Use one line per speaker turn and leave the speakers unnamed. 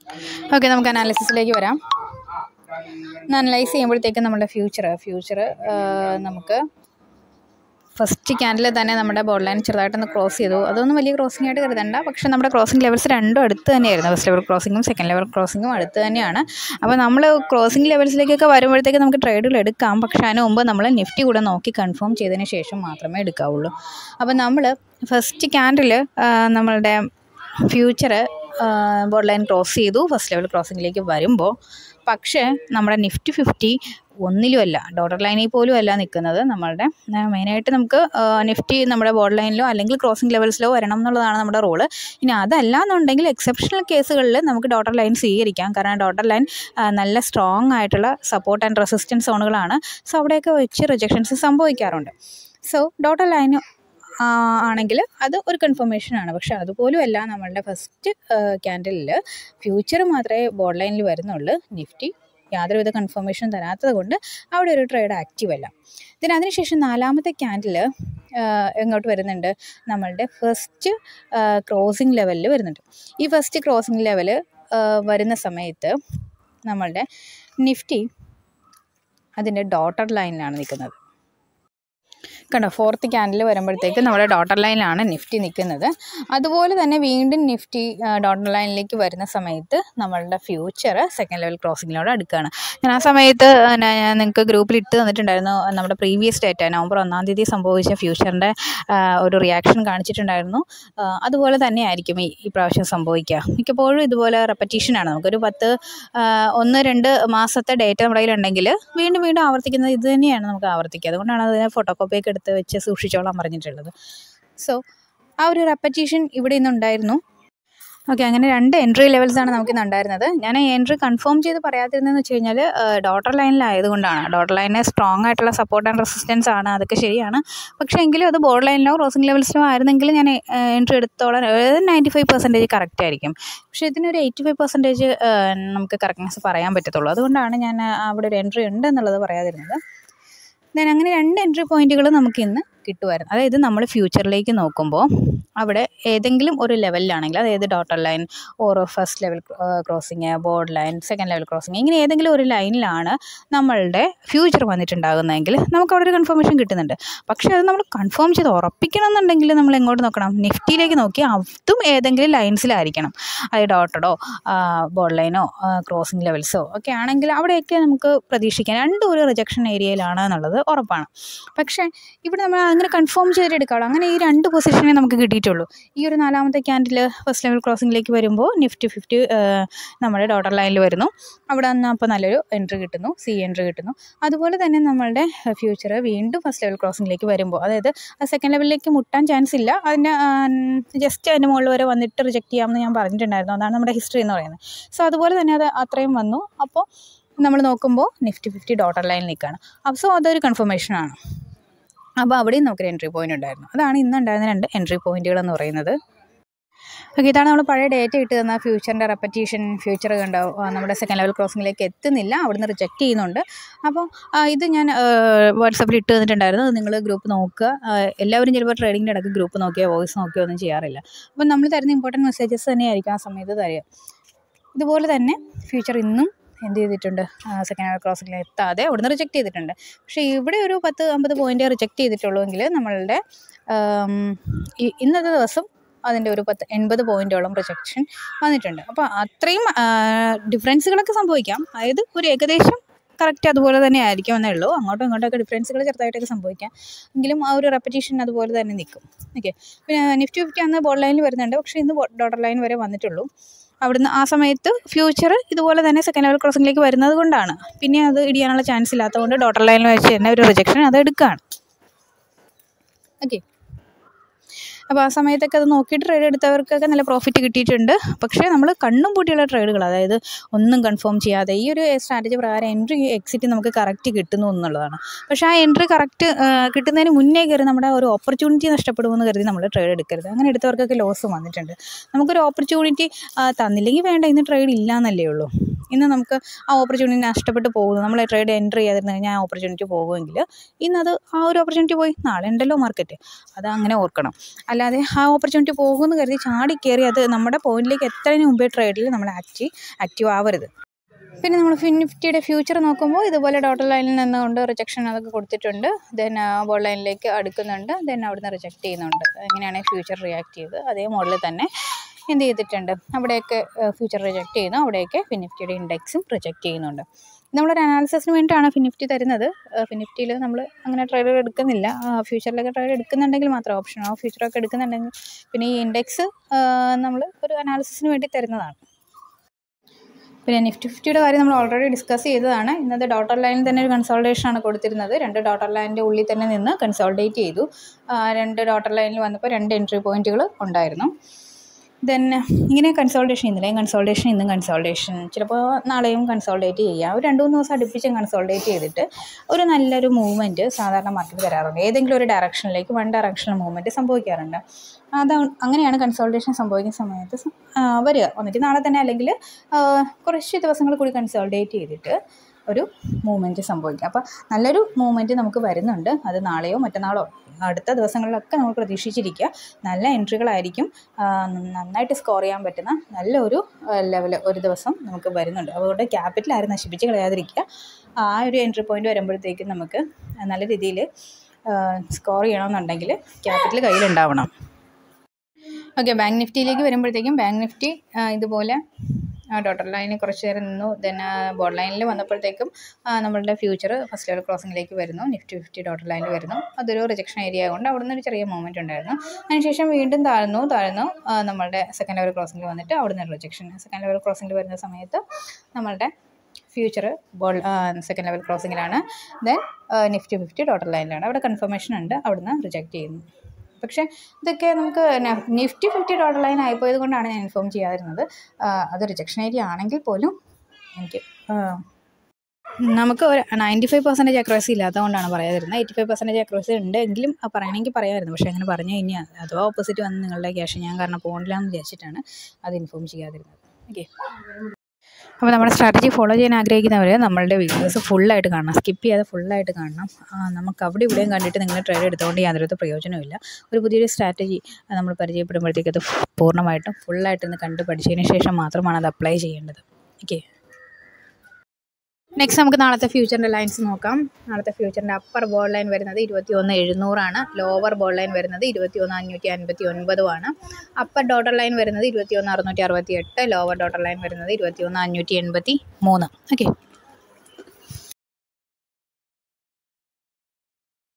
okay നമുക്ക് അനാലിസിസിലേക്ക് വരാം analyse ചെയ്യുമ്പോഴത്തേക്കും നമ്മുടെ ഫ്യൂച്ചർ ഫ്യൂച്ചർ നമുക്ക് ഫസ്റ്റ് ക്യാൻഡിൽ തന്നെ നമ്മുടെ ബോർഡ് ലൈൻ ചെറുതായിട്ടൊന്ന് ക്രോസ് ചെയ്തു അതൊന്നും വലിയ ക്രോസിംഗ് ആയിട്ട് കരുതണ്ട പക്ഷേ നമ്മുടെ ക്രോസിംഗ് ലെവൽസ് രണ്ടും അടുത്ത് തന്നെയായിരുന്നു ഫസ്റ്റ് ലെവൽ ക്രോസിങ്ങും സെക്കൻഡ് ലെവൽ ക്രോസിങ്ങും അടുത്ത് തന്നെയാണ് അപ്പോൾ നമ്മൾ ക്രോസിംഗ് ലെവൽസിലേക്കൊക്കെ വരുമ്പോഴത്തേക്ക് നമുക്ക് ട്രേഡുകൾ എടുക്കാം പക്ഷേ അതിന് മുമ്പ് നമ്മൾ നിഫ്റ്റി കൂടെ നോക്കി കൺഫേം ചെയ്തതിന് ശേഷം മാത്രമേ എടുക്കാവുള്ളൂ അപ്പോൾ നമ്മൾ ഫസ്റ്റ് ക്യാൻഡിൽ നമ്മളുടെ ഫ്യൂച്ചർ ബോർഡ് ലൈൻ ക്രോസ് ചെയ്തു ഫസ്റ്റ് ലെവൽ ക്രോസിങ്ങിലേക്ക് വരുമ്പോൾ പക്ഷേ നമ്മുടെ നിഫ്റ്റി ഫിഫ്റ്റി ഒന്നിലുമല്ല ഡോട്ടർ ലൈനിൽ പോലും അല്ല നിൽക്കുന്നത് നമ്മളുടെ മെയിനായിട്ട് നമുക്ക് നിഫ്റ്റി നമ്മുടെ ബോർഡ് ലൈനിലോ അല്ലെങ്കിൽ ക്രോസിംഗ് ലെവൽസിലോ വരണം എന്നുള്ളതാണ് നമ്മുടെ റോള് ഇനി അതല്ല എന്നുണ്ടെങ്കിൽ എക്സെപ്ഷണൽ കേസുകളിൽ നമുക്ക് ഡോട്ടർ ലൈൻ സ്വീകരിക്കാം കാരണം ഡോട്ടർ ലൈൻ നല്ല സ്ട്രോങ് ആയിട്ടുള്ള സപ്പോർട്ട് ആൻഡ് റെസിസ്റ്റൻസ് സോണുകളാണ് സോ അവിടെയൊക്കെ വെച്ച് റിജക്ഷൻസ് സംഭവിക്കാറുണ്ട് സോ ഡോട്ടർ ലൈൻ ആണെങ്കിൽ അത് ഒരു കൺഫർമേഷനാണ് പക്ഷെ അതുപോലും അല്ല നമ്മളുടെ ഫസ്റ്റ് ക്യാൻഡലിൽ ഫ്യൂച്ചർ മാത്രമേ ബോർഡ് ലൈനിൽ വരുന്നുള്ളൂ നിഫ്റ്റി യാതൊരുവിധ കൺഫർമേഷൻ തരാത്തത് കൊണ്ട് അവിടെ ഒരു ട്രേഡ് ആക്റ്റീവ് അല്ല then അതിനുശേഷം നാലാമത്തെ ക്യാൻഡിൽ എങ്ങോട്ട് വരുന്നുണ്ട് നമ്മളുടെ ഫസ്റ്റ് ക്രോസിംഗ് ലെവലിൽ വരുന്നുണ്ട് ഈ ഫസ്റ്റ് ക്രോസിംഗ് ലെവൽ വരുന്ന സമയത്ത് നമ്മളുടെ നിഫ്റ്റി അതിൻ്റെ ഡോട്ടർ ലൈനിലാണ് നിൽക്കുന്നത് കണ്ടോ ഫോർത്ത് ക്യാൻഡിൽ വരുമ്പോഴത്തേക്ക് നമ്മുടെ ഡോട്ടർ ലൈനിലാണ് നിഫ്റ്റി നിൽക്കുന്നത് അതുപോലെ തന്നെ വീണ്ടും നിഫ്റ്റി ഡോട്ടർ ലൈനിലേക്ക് വരുന്ന സമയത്ത് നമ്മളുടെ ഫ്യൂച്ചർ സെക്കൻഡ് ലെവൽ ക്രോസിങ്ങിനോട് അടുക്കുകയാണ് ഞാൻ ആ സമയത്ത് ഞാൻ നിങ്ങൾക്ക് ഗ്രൂപ്പിൽ ഇട്ട് തന്നിട്ടുണ്ടായിരുന്നു നമ്മുടെ പ്രീവിയസ് ഡേറ്റ നവംബർ ഒന്നാം തീയതി സംഭവിച്ച ഫ്യൂച്ചറിൻ്റെ ഒരു റിയാക്ഷൻ കാണിച്ചിട്ടുണ്ടായിരുന്നു അതുപോലെ തന്നെ ആയിരിക്കും ഈ ഈ പ്രാവശ്യം സംഭവിക്കുക മിക്കപ്പോഴും ഇതുപോലെ റെപ്പറ്റീഷനാണ് നമുക്കൊരു പത്ത് ഒന്ന് രണ്ട് മാസത്തെ ഡേറ്റ നമ്മുടെ കയ്യിലുണ്ടെങ്കിൽ വീണ്ടും വീണ്ടും ആവർത്തിക്കുന്നത് ഇത് തന്നെയാണ് നമുക്ക് ആവർത്തിക്കുക അതുകൊണ്ടാണ് അതിനെ ഫോട്ടോ കോപ്പിയൊക്കെ എടുത്ത് വെച്ച് സൂക്ഷിച്ചോളാൻ പറഞ്ഞിട്ടുള്ളത് സോ ആ ഒരു റെപ്പറ്റീഷൻ ഇവിടെ ഇന്നുണ്ടായിരുന്നു ഓക്കെ അങ്ങനെ രണ്ട് എൻട്രി ലെവൽസാണ് നമുക്കിന്ന് ഉണ്ടായിരുന്നത് ഞാൻ എൻട്രി കൺഫേം ചെയ്ത് പറയാതിരുന്നതെന്ന് വെച്ച് കഴിഞ്ഞാൽ ഡോട്ടർ ലൈനിലായതുകൊണ്ടാണ് ഡോട്ടർ ലൈനെ സ്ട്രോങ് ആയിട്ടുള്ള സപ്പോർട്ട് ആൻഡ് റെസിസ്റ്റൻസ് ആണ് അതൊക്കെ ശരിയാണ് പക്ഷേ എങ്കിലും അത് ബോർഡ് ലൈനിലോ ക്രോസിംഗ് ലെവൽസിലോ ആയിരുന്നെങ്കിൽ ഞാൻ എൻട്രി എടുത്തോളാൻ നയൻറ്റി ഫൈവ് പെർസെൻറ്റേജ് കറക്റ്റ് ആയിരിക്കും പക്ഷേ ഇതിനൊരു എയ്റ്റി ഫൈവ് പെർസെൻറ്റേജ് നമുക്ക് കറക്റ്റ്നെസ് പറയാൻ പറ്റത്തുള്ളൂ അതുകൊണ്ടാണ് ഞാൻ അവിടെ ഒരു എൻട്രി ഉണ്ട് എന്നുള്ളത് പറയാതിരുന്നത് ദെൻ അങ്ങനെ രണ്ട് എൻട്രി പോയിന്റുകൾ നമുക്ക് ഇന്ന് കിട്ടുമായിരുന്നു അതായത് നമ്മൾ ഫ്യൂച്ചറിലേക്ക് നോക്കുമ്പോൾ അവിടെ ഏതെങ്കിലും ഒരു ലെവലിലാണെങ്കിൽ അതായത് ഡോട്ടർ ലൈൻ ഓരോ first level crossing board line second level crossing ഇങ്ങനെ ഏതെങ്കിലും ഒരു ലൈനിലാണ് നമ്മളുടെ ഫ്യൂച്ചർ വന്നിട്ടുണ്ടാകുന്നതെങ്കിൽ നമുക്ക് അവിടെ ഒരു കൺഫർമേഷൻ കിട്ടുന്നുണ്ട് പക്ഷേ അത് നമ്മൾ കൺഫേം ചെയ്ത് ഉറപ്പിക്കണം എന്നുണ്ടെങ്കിൽ നമ്മൾ എങ്ങോട്ട് നോക്കണം നിഫ്റ്റിയിലേക്ക് നോക്കി അതും ഏതെങ്കിലും ലൈൻസിലായിരിക്കണം അത് ഡോട്ടഡോ ബോർഡ് ലൈനോ ക്രോസിങ് ലെവൽസോ ഒക്കെ ആണെങ്കിൽ അവിടെയൊക്കെ നമുക്ക് പ്രതീക്ഷിക്കാം രണ്ടും ഒരു റിജക്ഷൻ ഏരിയയിലാണ് എന്നുള്ളത് ഉറപ്പാണ് പക്ഷേ ഇവിടെ നമ്മൾ അങ്ങനെ കൺഫേം ചെയ്തിട്ട് എടുക്കാവുള്ളൂ അങ്ങനെ ഈ രണ്ട് പൊസിഷനെ നമുക്ക് കിട്ടിയിട്ടുള്ളൂ ഈ ഒരു നാലാമത്തെ ക്യാൻഡിൽ ഫസ്റ്റ് ലെവൽ ക്രോസിങ്ങിലേക്ക് വരുമ്പോൾ നിഫ്റ്റി ഫിഫ്റ്റി നമ്മുടെ ഡോട്ടർ ലൈനിൽ വരുന്നു അവിടെ നിന്ന് അപ്പോൾ നല്ലൊരു എൻട്രി കിട്ടുന്നു സി എൻട്രി കിട്ടുന്നു അതുപോലെ തന്നെ നമ്മളുടെ ഫ്യൂച്ചർ വീണ്ടും ഫസ്റ്റ് ലെവൽ ക്രോസിങ്ങിലേക്ക് വരുമ്പോൾ അതായത് സെക്കൻഡ് ലെവലിലേക്ക് മുട്ടാൻ ചാൻസ് ഇല്ല അതിൻ്റെ ജസ്റ്റ് അതിൻ്റെ മുകളിൽ വരെ വന്നിട്ട് റിജക്റ്റ് ചെയ്യാമെന്ന് ഞാൻ പറഞ്ഞിട്ടുണ്ടായിരുന്നു അതാണ് നമ്മുടെ ഹിസ്റ്ററി എന്ന് പറയുന്നത് സോ അതുപോലെ തന്നെ അത് അത്രയും വന്നു അപ്പോൾ നമ്മൾ നോക്കുമ്പോൾ നിഫ്റ്റി ഫിഫ്റ്റി ഡോട്ടർ ലൈനിൽ നിൽക്കുകയാണ് അപ്പോൾ സോ അതൊരു കൺഫർമേഷനാണ് അപ്പോൾ അവിടെയും നമുക്കൊരു എൻട്രി പോയിന്റ് ഉണ്ടായിരുന്നു അതാണ് ഇന്ന് ഉണ്ടായിരുന്ന രണ്ട് എൻട്രി പോയിന്റുകൾ എന്ന് പറയുന്നത് ഓക്കെ ഇതാണ് നമ്മൾ പഴയ ഡേറ്റ ഇട്ട് തന്ന ഫ്യൂച്ചറിൻ്റെ റെപ്പറ്റീഷൻ ഫ്യൂച്ചർ കണ്ടോ നമ്മുടെ സെക്കൻഡ് ലെവൽ ക്രോസിങ്ങിലേക്ക് എത്തുന്നില്ല അവിടുന്ന് റിജക്റ്റ് ചെയ്യുന്നുണ്ട് അപ്പോൾ ഇത് ഞാൻ വാട്സപ്പിൽ ഇട്ട് തന്നിട്ടുണ്ടായിരുന്നു അത് നിങ്ങൾ ഗ്രൂപ്പ് നോക്കുക എല്ലാവരും ചിലപ്പോൾ ട്രേഡിങ്ങിൻ്റെ ഇടയ്ക്ക് ഗ്രൂപ്പ് നോക്കിയോ വോയിസ് നോക്കിയോ ഒന്നും ചെയ്യാറില്ല അപ്പോൾ നമ്മൾ തരുന്ന ഇമ്പോർട്ടൻറ്റ് മെസ്സേജസ് തന്നെയായിരിക്കും ആ സമയത്ത് തരിക ഇതുപോലെ തന്നെ ഫ്യൂച്ചർ ഇന്നും എന്ത് ചെയ്തിട്ടുണ്ട് സെക്കൻഡ് ലെവൽ ക്രോസിങ്ങിൽ എത്താതെ അവിടുന്ന് റിജക്റ്റ് ചെയ്തിട്ടുണ്ട് പക്ഷേ ഇവിടെ ഒരു പത്ത് അമ്പത് പോയിൻ്റ് റിജക്റ്റ് ചെയ്തിട്ടുള്ളൂ എങ്കിൽ നമ്മളുടെ ഇന്നത്തെ ദിവസം അതിൻ്റെ ഒരു പത്ത് എൺപത് പോയിൻറ്റോളം റിജക്ഷൻ വന്നിട്ടുണ്ട് അപ്പോൾ അത്രയും ഡിഫറൻസുകളൊക്കെ സംഭവിക്കാം അതായത് ഒരു ഏകദേശം കറക്റ്റ് അതുപോലെ തന്നെ ആയിരിക്കും എന്നേ ഉള്ളൂ അങ്ങോട്ടും ഇങ്ങോട്ടൊക്കെ ഡിഫറൻസുകൾ ചെറുതായിട്ടൊക്കെ സംഭവിക്കാം എങ്കിലും ആ ഒരു റെപ്പറ്റീഷൻ അതുപോലെ തന്നെ നിൽക്കും ഓക്കെ പിന്നെ നിഫ്റ്റി ഫിഫ്റ്റി അന്ന് ബോർഡ് ലൈനിൽ വരുന്നുണ്ട് പക്ഷേ ഇന്ന് ഡോട്ടർ ലൈൻ വരെ വന്നിട്ടുള്ളൂ അവിടുന്ന് ആ സമയത്ത് ഫ്യൂച്ചർ ഇതുപോലെ തന്നെ സെക്കൻഡ് ലെവൽ ക്രോസിങ്ങിലേക്ക് വരുന്നത് കൊണ്ടാണ് പിന്നെ അത് ഇടിയാനുള്ള ചാൻസ് ഇല്ലാത്തതുകൊണ്ട് ഡോട്ടർ ലൈനിൽ വെച്ച് തന്നെ ഒരു റിജക്ഷൻ അത് എടുക്കുകയാണ് ഓക്കെ അപ്പോൾ ആ സമയത്തൊക്കെ അത് നോക്കിയിട്ട് ട്രേഡ് എടുത്തവർക്കൊക്കെ നല്ല പ്രോഫിറ്റ് കിട്ടിയിട്ടുണ്ട് പക്ഷേ നമ്മൾ കണ്ണും പൂട്ടിയുള്ള ട്രേഡുകൾ അതായത് ഒന്നും കൺഫേം ചെയ്യാതെ ഈ ഒരു സ്ട്രാറ്റജി പ്രകാരം എൻട്രി എക്സിറ്റ് നമുക്ക് കറക്റ്റ് കിട്ടുന്നു എന്നുള്ളതാണ് പക്ഷേ ആ എൻട്രി കറക്റ്റ് കിട്ടുന്നതിന് മുന്നേ കയറി നമ്മുടെ ഒരു ഓപ്പർച്യൂണിറ്റി നഷ്ടപ്പെടുമെന്ന് കരുതി നമ്മൾ ട്രേഡ് എടുക്കരുത് അങ്ങനെ എടുത്തവർക്കൊക്കെ ലോസ് വന്നിട്ടുണ്ട് നമുക്കൊരു ഓപ്പർച്യൂണിറ്റി തന്നില്ലെങ്കിൽ വേണ്ട ഇന്ന് ട്രേഡ് ഇല്ല എന്നല്ലേ ഉള്ളൂ ഇന്ന് നമുക്ക് ആ ഓപ്പർച്യൂണിറ്റി നഷ്ടപ്പെട്ട് പോകുന്നു നമ്മൾ ട്രേഡ് എൻട്രി ചെയ്യാതിരുന്നു കഴിഞ്ഞാൽ ആ ഓപ്പർച്യൂണിറ്റി പോകുമെങ്കിൽ ഇന്നത് ആ ഒരു ഓപ്പർച്യൂണിറ്റി പോയി നാളെ ഉണ്ടല്ലോ മാർക്കറ്റ് അത് അങ്ങനെ ഓർക്കണം അല്ലാതെ ആ ഓപ്പർച്യൂണിറ്റി പോകുമെന്ന് കരുതി ചാടി കയറി അത് നമ്മുടെ പോയിന്റിലേക്ക് എത്തുന്നതിന് മുമ്പേ ട്രേഡിൽ നമ്മൾ ആക്റ്റീവ് ആക്റ്റീവ് ആവരുത് പിന്നെ നമ്മൾ ഫിഫ്റ്റിയുടെ ഫ്യൂച്ചർ നോക്കുമ്പോൾ ഇതുപോലെ ഡോട്ടർ ലൈനിൽ നിന്നുകൊണ്ട് റിജക്ഷൻ അതൊക്കെ കൊടുത്തിട്ടുണ്ട് ദെൻ ബോൾ ലൈനിലേക്ക് അടുക്കുന്നുണ്ട് ദെൻ അവിടുന്ന് റിജക്റ്റ് ചെയ്യുന്നുണ്ട് എങ്ങനെയാണ് ഫ്യൂച്ചർ റിയാക്ട് ചെയ്ത് അതേ മോഡലിൽ തന്നെ എന്ത് ചെയ്തിട്ടുണ്ട് അവിടെയൊക്കെ ഫ്യൂച്ചർ റിജക്റ്റ് ചെയ്യുന്നു അവിടെയൊക്കെ ഫിനിഫ്റ്റിയുടെ ഇൻഡെക്സും റിജക്റ്റ് ചെയ്യുന്നുണ്ട് നമ്മളൊരു അനാലിസിസിന് വേണ്ടിയിട്ടാണ് ഫിനിഫ്റ്റി തരുന്നത് ഫിനിഫ്റ്റിയിൽ നമ്മൾ അങ്ങനെ ട്രേഡ് എടുക്കുന്നില്ല ഫ്യൂച്ചറിലൊക്കെ ട്രേഡ് എടുക്കുന്നുണ്ടെങ്കിൽ മാത്രം ഓപ്ഷനോ ഫ്യൂച്ചറൊക്കെ എടുക്കുന്നുണ്ടെങ്കിൽ പിന്നെ ഈ ഇൻഡെക്സ് നമ്മൾ ഒരു അനാലിസിസിന് വേണ്ടി തരുന്നതാണ് പിന്നെ നിഫ്റ്റി ഫിഫ്റ്റിയുടെ കാര്യം നമ്മൾ ഓൾറെഡി ഡിസ്കസ് ചെയ്തതാണ് ഇന്നത്തെ ഡോട്ടർ ലൈനിൽ തന്നെ ഒരു കൺസോൾട്ടേഷൻ ആണ് കൊടുത്തിരുന്നത് രണ്ട് ഡോട്ടർ ലൈനിൻ്റെ ഉള്ളിൽ തന്നെ നിന്ന് കൺസോൾട്ടേറ്റ് ചെയ്തു രണ്ട് ഡോട്ടർ ലൈനിൽ വന്നപ്പോൾ രണ്ട് എൻട്രി പോയിന്റുകൾ ഉണ്ടായിരുന്നു ദെൻ ഇങ്ങനെ കൺസോൾട്ടേഷൻ ഇന്നലെയും കൺസോൾട്ടേഷൻ ഇന്നും കൺസോൾട്ടേഷൻ ചിലപ്പോൾ നാളെയും കൺസോൾട്ടേറ്റ് ചെയ്യാം ഒരു രണ്ട് മൂന്ന് ദിവസം അടുപ്പിച്ച് കൺസോൾട്ടേറ്റ് ചെയ്തിട്ട് ഒരു നല്ലൊരു മൂവ്മെൻറ്റ് സാധാരണ മാർക്കറ്റ് തരാറുണ്ട് ഏതെങ്കിലും ഒരു ഡയറക്ഷനിലേക്ക് വൺ ഡയറക്ഷണൽ മൂവ്മെൻറ്റ് സംഭവിക്കാറുണ്ട് അത് അങ്ങനെയാണ് കൺസോൾട്ടേഷൻ സംഭവിക്കുന്ന സമയത്ത് വരിക ഒന്നിട്ട് നാളെ തന്നെ അല്ലെങ്കിൽ കുറച്ച് ദിവസങ്ങൾ കൂടി കൺസോൾട്ടേറ്റ് ചെയ്തിട്ട് ഒരു മൂവ്മെൻറ്റ് സംഭവിക്കും അപ്പോൾ നല്ലൊരു മൂവ്മെൻറ്റ് നമുക്ക് വരുന്നുണ്ട് അത് നാളെയോ മറ്റന്നാളോ അടുത്ത ദിവസങ്ങളിലൊക്കെ നമ്മൾ പ്രതീക്ഷിച്ചിരിക്കുക നല്ല എൻട്രികളായിരിക്കും നന്നായിട്ട് സ്കോർ ചെയ്യാൻ പറ്റുന്ന നല്ലൊരു ലെവൽ ഒരു ദിവസം നമുക്ക് വരുന്നുണ്ട് അതുകൊണ്ട് ക്യാപിറ്റൽ ആരും നശിപ്പിച്ച് കളയാതിരിക്കുക ആ ഒരു എൻട്രി പോയിന്റ് വരുമ്പോഴത്തേക്കും നമുക്ക് നല്ല രീതിയിൽ സ്കോർ ചെയ്യണമെന്നുണ്ടെങ്കിൽ ക്യാപിറ്റൽ കയ്യിലുണ്ടാവണം ഓക്കെ ബാങ്ക് നിഫ്റ്റിയിലേക്ക് വരുമ്പോഴത്തേക്കും ബാങ്ക് നിഫ്റ്റി ഇതുപോലെ ഡോട്ടർ ലൈനിൽ കുറച്ച് നേരം നിന്നു ദെൻ ബോർഡ് ലൈനിൽ വന്നപ്പോഴത്തേക്കും നമ്മളുടെ ഫ്യൂച്ചർ ഫസ്റ്റ് ലെവൽ ക്രോസിംഗിലേക്ക് വരുന്നു നിഫ്റ്റി ഫിഫ്റ്റി ഡോട്ടർ ലൈനിൽ വരുന്നു അതൊരു റിജക്ഷൻ ഏരിയ ആയതുകൊണ്ട് അവിടെ നിന്ന് ഒരു ചെറിയ മൂവ്മെൻറ്റ് ഉണ്ടായിരുന്നു അതിനുശേഷം വീണ്ടും താഴ്ന്നു താഴ്ന്നു നമ്മളുടെ സെക്കൻഡ് ലെവൽ ക്രോസിംഗിൽ വന്നിട്ട് അവിടെ നിന്ന് റിജക്ഷൻ സെക്കൻഡ് ലെവൽ ക്രോസിംഗിൽ വരുന്ന സമയത്ത് നമ്മളുടെ ഫ്യൂച്ചർ ബോൾ സെക്കൻഡ് ലെവൽ ക്രോസിങ്ങിലാണ് ദെൻ നിഫ്റ്റി ഫിഫ്റ്റി ഡോട്ടർ ലൈനിലാണ് അവിടെ കൺഫർമേഷൻ ഉണ്ട് അവിടുന്ന് റിജക്റ്റ് ചെയ്യുന്നു പക്ഷേ ഇതൊക്കെ നമുക്ക് നിഫ്റ്റി ഫിഫ്റ്റി ഡോളർ ലൈൻ ആയിപ്പോയത് കൊണ്ടാണ് ഞാൻ ഇൻഫോം ചെയ്യാതിരുന്നത് അത് റിജക്ഷൻ ഏരിയ ആണെങ്കിൽ പോലും എനിക്ക് നമുക്ക് ഒരു നയൻറ്റി ഫൈവ് പെർസെൻറ്റേജ് അക്രോസി ഇല്ലാത്തതുകൊണ്ടാണ് പറയാതിരുന്നത് എയ്റ്റി ഫൈവ് പെർസെൻറ്റേജ് അക്രോസി ഉണ്ട് എങ്കിലും പറയണമെങ്കിൽ പറയാമായിരുന്നു പക്ഷേ അങ്ങനെ പറഞ്ഞു കഴിഞ്ഞാൽ അഥവാ ഓപ്പോസിറ്റ് വന്ന് നിങ്ങളുടെ ക്യാഷ് ഞാൻ കാരണം പോകണില്ല എന്ന് വിചാരിച്ചിട്ടാണ് അത് ഇൻഫോം ചെയ്യാതിരുന്നത് ഓക്കെ അപ്പോൾ നമ്മുടെ സ്ട്രാറ്റജി ഫോളോ ചെയ്യാൻ ആഗ്രഹിക്കുന്നവർ നമ്മളുടെ വീഡിയോസ് ഫുള്ളായിട്ട് കാണണം സ്കിപ്പ് ചെയ്യാതെ ഫുള്ളായിട്ട് കാണണം നമുക്ക് അവിടെ ഇവിടെയും കണ്ടിട്ട് നിങ്ങൾ ട്രേഡ് എടുത്തുകൊണ്ട് യാതൊരു പ്രയോജനമില്ല ഒരു പുതിയൊരു സ്ട്രാറ്റജി നമ്മൾ പരിചയപ്പെടുമ്പോഴത്തേക്ക് അത് പൂർണ്ണമായിട്ടും ഫുള്ളായിട്ട് ഒന്ന് കണ്ട് പഠിച്ചതിന് ശേഷം മാത്രമാണ് അത് അപ്ലൈ ചെയ്യേണ്ടത് ഓക്കെ നെക്സ്റ്റ് നമുക്ക് നാളത്തെ ഫ്യൂച്ചറിൻ്റെ ലൈൻസ് നോക്കാം നാളത്തെ ഫ്യൂച്ചറിൻ്റെ അപ്പർ ബോൾ ലൈൻ വരുന്നത് ഇരുപത്തി ഒന്ന് എഴുന്നൂറാണ് ലോവർ ബോൾ ലൈൻ വരുന്നത് ഇരുപത്തി ഒന്ന് അഞ്ഞൂറ്റി അൻപത്തി ഒൻപതുമാണ് അപ്പർ ഡോട്ടർ ലൈൻ വരുന്നത് ഇരുപത്തി ഒന്ന് അറുന്നൂറ്റി അറുപത്തി എട്ട് ലോവർ ഡോട്ടർ ലൈൻ വരുന്നത് ഇരുപത്തി ഒന്ന് അഞ്ഞൂറ്റി എൺപത്തി മൂന്ന് ഓക്കെ